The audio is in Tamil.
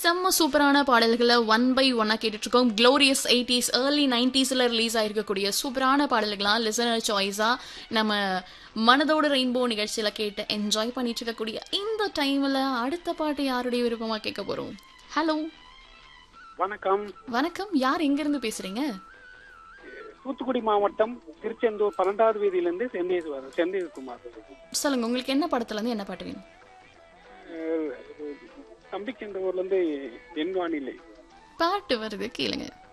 செம்ம சூப்பரான பாடல்களை ஒன் பை ஒன்னா கேட்டுட்டு இருக்கோம் க்ளோரியஸ் எயிட்டிஸ் ஏர்லி நைன்டிஸ்ல ரிலீஸ் ஆயிருக்கக்கூடிய சூப்பரான பாடல்களாம் லிசனர் சாய்ஸா நம்ம மனதோட ரெயின்போ நிகழ்ச்சியில கேட்டு என்ஜாய் பண்ணிட்டு இருக்கக்கூடிய இந்த டைம்ல அடுத்த பாட்டு யாருடைய விருப்பமா கேட்க போறோம் ஹலோ வணக்கம் வணக்கம் யார் எங்க இருந்து பேசுறீங்க தூத்துக்குடி மாவட்டம் திருச்செந்தூர் பன்னெண்டாவது வீதியிலிருந்து செந்தேஸ்வரர் செந்தேஷ்குமார் சொல்லுங்க உங்களுக்கு என்ன படத்துல இருந்து என்ன பாட்டு வேணும் அஹ், தம்பிச்செந்தூர்ல இருந்து என் வானிலை பாட்டு வருது கேளுங்க